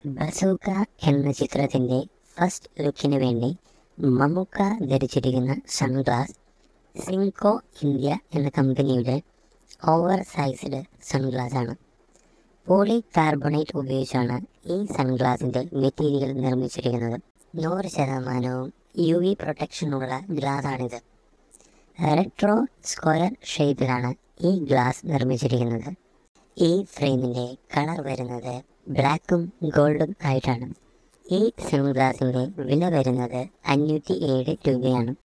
bazooka എന്ന ചിത്രത്തിന്റെ first ലുക്കിന് വേണ്ടി മമ്മൂക്ക ധരിച്ചിരിക്കുന്ന സൺഗ്ലാസ് സിംകോ ഇന്ത്യ എന്ന കമ്പനിയുടെ ഓവർ സൈസ്ഡ് സൺഗ്ലാസ് ആണ് പോളി കാർബണേറ്റ് ഉപയോഗിച്ചാണ് ഈ സൺഗ്ലാസിന്റെ മെറ്റീരിയൽ നിർമ്മിച്ചിരിക്കുന്നത് നൂറ് ശതമാനവും യു വി പ്രൊട്ടക്ഷനുള്ള ഗ്ലാസ് ആണിത് റെട്രോ സ്ക്വയർ ഷേപ്പിലാണ് ഈ ഗ്ലാസ് നിർമ്മിച്ചിരിക്കുന്നത് ഈ ഫ്രെയിമിന്റെ കളർ വരുന്നത് ബ്ലാക്കും ഗോൾഡും ആയിട്ടാണ് ഈ സൺഗ്ലാസിന്റെ വില വരുന്നത് അഞ്ഞൂറ്റി ഏഴ് രൂപയാണ്